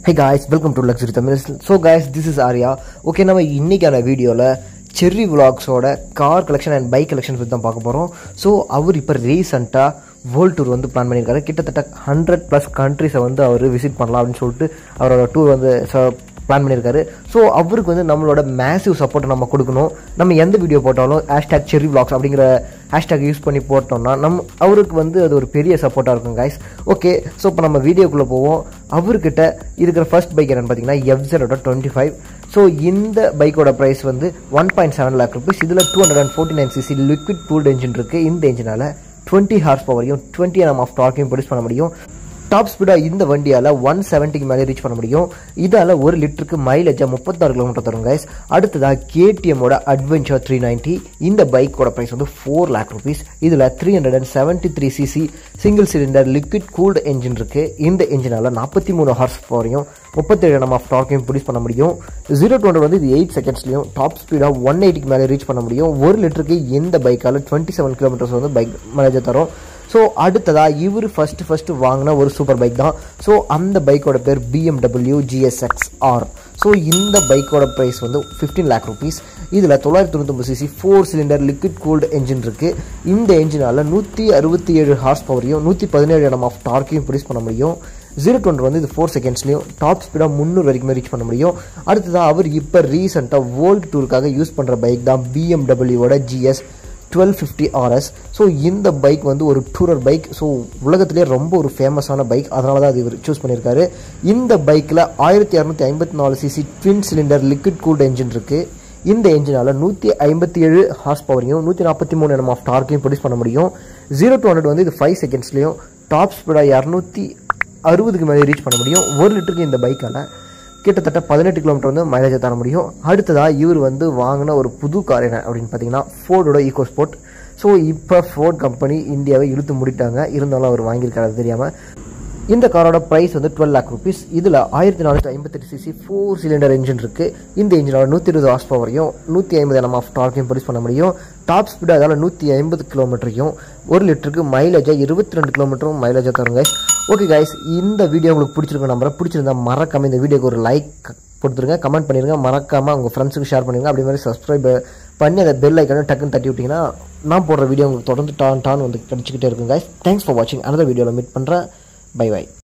hey guys welcome to luxury Tamil so guys this is Arya okay நம்ம இன்னைக்கான வீடியோவில் cherry விலாக்ஸோட car collection and bike collection பற்றி தான் பார்க்க போகிறோம் ஸோ அவர் இப்போ ரீசெண்டாக வேர்ல்டு டூர் வந்து பிளான் பண்ணியிருக்காரு கிட்டத்தட்ட ஹண்ட்ரட் ப்ளஸ் கண்ட்ரிஸை வந்து அவர் விசிட் பண்ணலாம் அப்படின்னு சொல்லிட்டு அவரோட டூர் வந்து பிளான் பண்ணியிருக்காரு ஸோ அவருக்கு வந்து நம்மளோட மேசிவ் சப்போர்ட்டை நம்ம கொடுக்கணும் நம்ம எந்த வீடியோ போட்டாலும் ஹேஷ்டேக் செர்ரி விலாக்ஸ் அப்படிங்கிற ஹேஷ்டேக் யூஸ் பண்ணி போட்டோம்னா நம் அவருக்கு வந்து அது ஒரு பெரிய சப்போர்ட்டாக இருக்கும் கைஸ் ஓகே ஸோ இப்போ நம்ம வீடியோக்குள்ளே போவோம் அவர்கிட்ட இருக்கிற ஃபர்ஸ்ட் பைக் என்னென்னு பார்த்தீங்கன்னா எஃப்சரோட டுவெண்ட்டி ஃபைவ் ஸோ இந்த பைக்கோட ப்ரைஸ் வந்து one point seven lakh rupees இதில் two hundred and forty nine CC liquid cooled engine இருக்குது இந்த என்ஜினால் டுவெண்ட்டி ஹார்ஸ் பவரையும் டுவெண்ட்டி எம் ஆஃப் டார்க்கையும் ப்ரொடியூஸ் பண்ண முடியும் டாப் ஸ்பீடாக இந்த வண்டியால் ஒன் செவன்ட்டிக்கு மேலே ரீச் பண்ண முடியும் இதால் ஒரு லிட்டருக்கு மைலேஜாக முப்பத்தாறு கிலோமீட்டர் தரும் கைஸ் அடுத்ததாக கேடிஎம்மோட அட்வென்ச்சர் த்ரீ நைன்ட்டி இந்த பைக்கோட ப்ரைஸ் வந்து ஃபோர் லேக் ருபீஸ் இதில் three hundred and seventy three CC single cylinder liquid cooled engine இருக்குது இந்த என்ஜினால் நாற்பத்தி மூணு ஹார்ஸ் பவரையும் முப்பத்தேழு எம் ஆஃப் டார்க்கையும் ப்ரொடியூஸ் பண்ண முடியும் ஜீரோ டு ஹண்ட்ரட் வந்து இது எயிட் செகண்ட்ஸ்லையும் டாப் ஸ்பீடாக ஒன் எயிட்டிக்கு மேலே ரீச் பண்ண முடியும் ஒரு லிட்டருக்கு இந்த பைக்கால் டுவெண்ட்டி செவன் கிலோமீட்டர்ஸ் வந்து பைக் மைலேஜ் தரும் ஸோ அடுத்ததாக இவர் ஃபஸ்ட்டு ஃபஸ்ட்டு வாங்கின ஒரு சூப்பர் பைக் தான் ஸோ அந்த பைக்கோட பேர் பிஎம்டபிள்யூ ஜிஎஸ்எக்ஸ் ஆர் ஸோ இந்த பைக்கோட ப்ரைஸ் வந்து ஃபிஃப்டீன் லேக் ருபீஸ் இதில் தொள்ளாயிரத்தி தொண்ணூத்தொம்பது CC four cylinder liquid cooled engine இருக்குது இந்த என்ஜினால் நூற்றி அறுபத்தி ஏழு ஹார்ஸ் பவரையும் நூற்றி பதினேழு எம் ஆஃப் டார்க்கையும் ப்ரொடியூஸ் பண்ண முடியும் ஜீரோ டுவெண்ட்டி வந்து இது ஃபோர் செகண்ட்ஸ்லையும் டாப் ஸ்பீடாக முந்நூறு வரைக்குமே ரீச் பண்ண முடியும் அடுத்ததாக அவர் இப்போ ரீசெண்டாக வேர்ல்டு டூருக்காக யூஸ் பண்ணுற பைக் தான் பிஎம்டபிள்யூவோட GS twelve fifty RS so இந்த பைக் வந்து ஒரு டூரர் பைக் ஸோ உலகத்திலே ரொம்ப ஒரு ஃபேமஸான பைக் அதனால தான் அது இவர் சூஸ் பண்ணியிருக்காரு இந்த பைக்கில் ஆயிரத்தி இரநூத்தி ஐம்பத்தி நாலு CC twin cylinder liquid cooled engine இருக்குது இந்த என்ஜினால் நூற்றி ஐம்பத்தி ஏழு ஹார்ஸ் பவரையும் நூற்றி நாற்பத்தி மூணு எம் ஆஃப் டார்க்கையும் ப்ரொடியூஸ் பண்ண முடியும் ஜீரோ டூ ஹண்ட்ரட் வந்து இது ஃபைவ் செகண்ட்ஸ்லையும் டாப் ஸ்பீடாக இரநூத்தி அறுபதுக்கு மேலே ரீச் பண்ண முடியும் ஒரு லிட்டருக்கு இந்த பைக்கால் கிட்டத்தட்ட பதினெட்டு கிலோமீட்டர் வந்து மைலேஜை தர முடியும் அடுத்ததாக இவர் வந்து வாங்கின ஒரு புது கார் என்ன அப்படின்னு பார்த்தீங்கன்னா ஃபோர்டோட ஈகோ ஸ்போர்ட் ஸோ இப்போ ஃபோர்ட் கம்பெனி இந்தியாவை இழுத்து முடிட்டாங்க இருந்தாலும் அவர் வாங்கியிருக்காரு அது தெரியாமல் இந்த காரோட ப்ரைஸ் வந்து டுவெல் லேக் ருபீஸ் இதில் ஆயிரத்தி நானூற்றி ஐம்பத்தெட்டு சிசி ஃபோர் சிலிண்டர் என்ஜின் இருக்குது இந்த என்ஜினோட நூற்றி இருபது ஹார்ஸ் பவரையும் நூற்றி ஐம்பது எம் ஆஃப் டார்க்கையும் ப்ரொடியூஸ் பண்ண முடியும் டாப் ஸ்பீடு அதால் நூற்றி ஐம்பது கிலோமீட்டரையும் ஒரு லிட்டருக்கு மைலேஜாக இருபத்தி ரெண்டு கிலோமீட்டரும் மைலேஜாக தரும் கைஸ் ஓகே கைஸ் இந்த வீடியோ உங்களுக்கு பிடிச்சிருக்க நம்பரை பிடிச்சிருந்தா மறக்காம இந்த வீடியோக்கு ஒரு லைக் கொடுத்துருங்க கமெண்ட் பண்ணிடுங்க மறக்காமல் உங்கள் ஃப்ரெண்ட்ஸுக்கு ஷேர் பண்ணிடுங்க அதே மாதிரி சப்ஸ்கிரைப் பண்ணி அந்த பெல் ஐக்கான டக்குன்னு தட்டி விட்டிங்கன்னா நான் போடுற வீடியோ உங்களுக்கு தொடர்ந்து டான் டான் வந்து கிடச்சிக்கிட்டே இருக்கும் கைஸ் தேங்க்ஸ் ஃபார் வாட்சிங் அனதர் வீடியோவில் மீட் பண்ணுறேன் பை பை